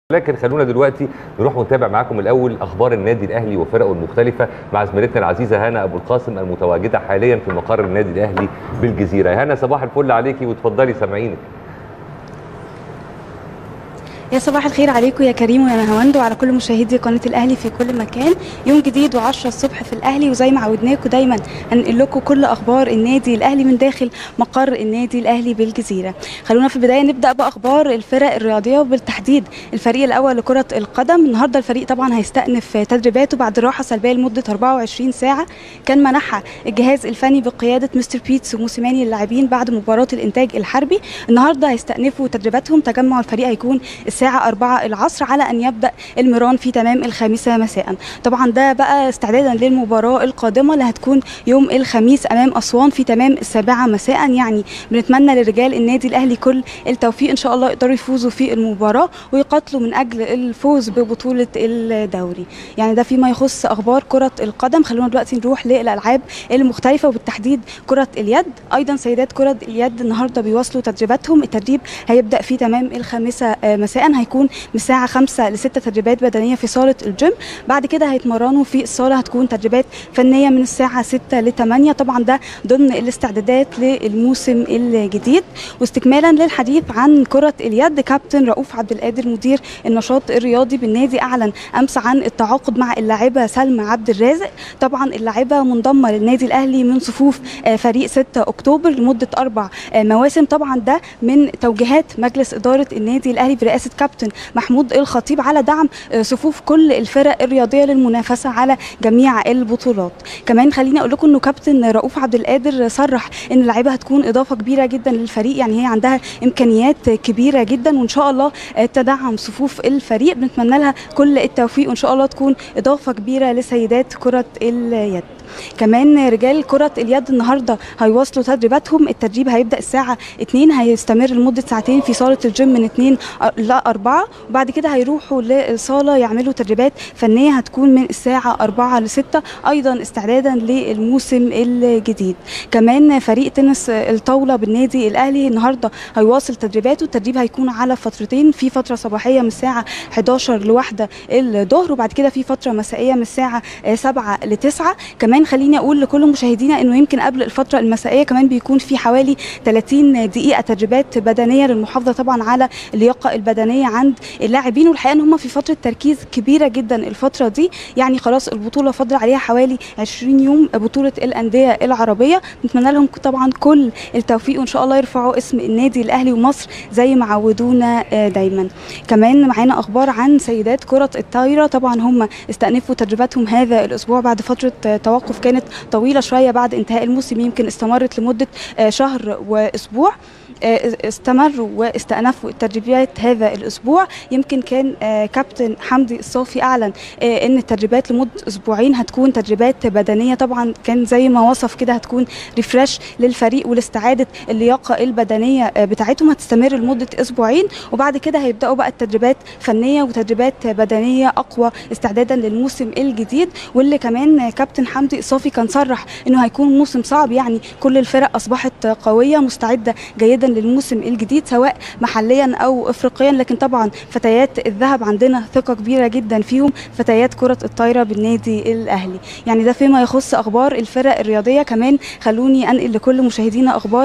لكن خلونا دلوقتي نروح ونتابع معاكم الاول اخبار النادي الاهلي وفرقه المختلفه مع زميلتنا العزيزه هنا ابو القاسم المتواجده حاليا في مقر النادي الاهلي بالجزيره يا هنا صباح الفل عليكي وتفضلي سامعينك يا صباح الخير عليكم يا كريم ويا نهاوند وعلى كل مشاهدي قناه الاهلي في كل مكان يوم جديد و10 الصبح في الاهلي وزي ما عودناكم دايما هنقل لكم كل اخبار النادي الاهلي من داخل مقر النادي الاهلي بالجزيره خلونا في البدايه نبدا باخبار الفرق الرياضيه وبالتحديد الفريق الاول لكره القدم النهارده الفريق طبعا هيستأنف تدريباته بعد راحه سلبيه لمده 24 ساعه كان منحها الجهاز الفني بقياده مستر بيتس وموسيماني اللاعبين بعد مباراه الانتاج الحربي النهارده هيستأنفوا تدريباتهم تجمع الفريق هيكون الساعة 4 العصر على أن يبدأ المران في تمام الخامسة مساء طبعا ده بقى استعدادا للمباراة القادمة اللي هتكون يوم الخميس أمام أسوان في تمام السابعة مساء يعني بنتمنى لرجال النادي الأهلي كل التوفيق إن شاء الله يقدروا يفوزوا في المباراة ويقاتلوا من أجل الفوز ببطولة الدوري يعني ده فيما يخص أخبار كرة القدم خلونا دلوقتي نروح للألعاب المختلفة وبالتحديد كرة اليد أيضا سيدات كرة اليد النهاردة بيواصلوا تدريباتهم التدريب هيبدأ في تمام الخامسة مساء هيكون من الساعة 5 ل 6 تدريبات بدنية في صالة الجيم بعد كده هيتمرنوا في الصالة هتكون تدريبات فنية من الساعة 6 ل 8 طبعا ده ضمن الاستعدادات للموسم الجديد واستكمالا للحديث عن كرة اليد كابتن رؤوف عبد القادر مدير النشاط الرياضي بالنادي أعلن أمس عن التعاقد مع اللاعبة سلمى عبد الرازق طبعا اللاعبة منضمة للنادي الأهلي من صفوف فريق 6 أكتوبر لمدة أربع مواسم طبعا ده من توجيهات مجلس إدارة النادي الأهلي برئاسة كابتن محمود الخطيب على دعم صفوف كل الفرق الرياضيه للمنافسه على جميع البطولات كمان خليني اقول لكم انه كابتن رؤوف عبد القادر صرح ان اللعيبه هتكون اضافه كبيره جدا للفريق يعني هي عندها امكانيات كبيره جدا وان شاء الله تدعم صفوف الفريق بنتمنى لها كل التوفيق وان شاء الله تكون اضافه كبيره لسيدات كره اليد كمان رجال كرة اليد النهارده هيواصلوا تدريباتهم التدريب هيبدأ الساعة 2 هيستمر لمدة ساعتين في صالة الجيم من 2 ل 4 وبعد كده هيروحوا للصالة يعملوا تدريبات فنية هتكون من الساعة 4 ل 6 أيضا استعدادا للموسم الجديد كمان فريق تنس الطاولة بالنادي الأهلي النهارده هيواصل تدريباته التدريب هيكون على فترتين في فترة صباحية من الساعة 11 لواحدة الظهر وبعد كده في فترة مسائية من الساعة 7 ل 9 كمان كمان خليني اقول لكل مشاهدينا انه يمكن قبل الفتره المسائيه كمان بيكون في حوالي 30 دقيقه تدريبات بدنيه للمحافظه طبعا على اللياقه البدنيه عند اللاعبين والحقيقه ان هم في فتره تركيز كبيره جدا الفتره دي يعني خلاص البطوله فاضل عليها حوالي 20 يوم بطوله الانديه العربيه نتمنى لهم طبعا كل التوفيق وان شاء الله يرفعوا اسم النادي الاهلي ومصر زي ما عودونا دايما كمان معانا اخبار عن سيدات كره الطايره طبعا هم استأنفوا تدريباتهم هذا الاسبوع بعد فتره توقف التوقف كانت طويله شويه بعد انتهاء الموسم يمكن استمرت لمده شهر واسبوع استمروا واستأنفوا التدريبات هذا الأسبوع يمكن كان كابتن حمدي الصافي أعلن أن التدريبات لمدة أسبوعين هتكون تدريبات بدنية طبعا كان زي ما وصف كده هتكون ريفرش للفريق ولاستعادة اللياقة البدنية بتاعتهم هتستمر لمدة أسبوعين وبعد كده هيبدأوا بقى التدريبات فنية وتدريبات بدنية أقوى استعدادا للموسم الجديد واللي كمان كابتن حمدي الصافي كان صرح أنه هيكون موسم صعب يعني كل الفرق أصبحت قوية مستعدة جيدا للموسم الجديد سواء محليا او افريقيا لكن طبعا فتيات الذهب عندنا ثقه كبيره جدا فيهم فتيات كره الطايره بالنادي الاهلي يعني ده فيما يخص اخبار الفرق الرياضيه كمان خلوني انقل لكل مشاهدينا اخبار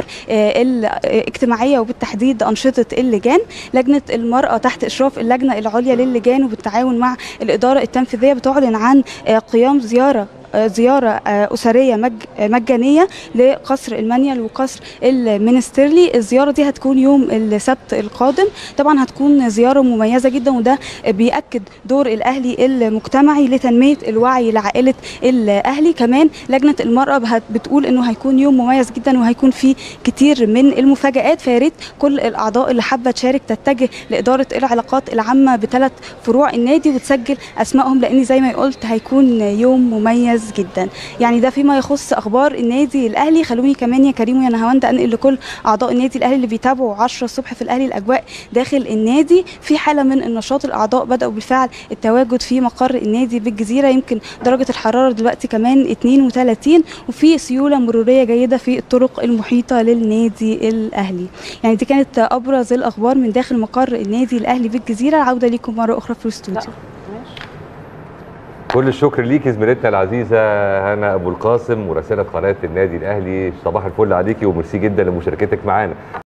الاجتماعيه وبالتحديد انشطه اللجان لجنه المراه تحت اشراف اللجنه العليا للجان وبالتعاون مع الاداره التنفيذيه بتعلن عن قيام زياره زياره اسريه مج مجانيه لقصر المنيل وقصر المنسترلي الزياره دي هتكون يوم السبت القادم طبعا هتكون زياره مميزه جدا وده بياكد دور الاهلي المجتمعي لتنميه الوعي لعائله الاهلي كمان لجنه المراه بتقول انه هيكون يوم مميز جدا وهيكون فيه كتير من المفاجات فيا ريت كل الاعضاء اللي حابه تشارك تتجه لاداره العلاقات العامه بثلاث فروع النادي وتسجل اسمائهم لان زي ما قلت هيكون يوم مميز مميز جدا يعني ده فيما يخص اخبار النادي الاهلي خلوني كمان يا كريم ويا نهاوند انقل لكل اعضاء النادي الاهلي اللي بيتابعوا 10 الصبح في الاهلي الاجواء داخل النادي في حاله من النشاط الاعضاء بداوا بالفعل التواجد في مقر النادي بالجزيره يمكن درجه الحراره دلوقتي كمان 32 وفي سيوله مروريه جيده في الطرق المحيطه للنادي الاهلي يعني دي كانت ابرز الاخبار من داخل مقر النادي الاهلي بالجزيره العوده ليكم مره اخرى في الاستوديو كل الشكر ليكي زميلتنا العزيزه هنا ابو القاسم مراسله قناه النادي الاهلي صباح الفل عليكي وميرسي جدا لمشاركتك معانا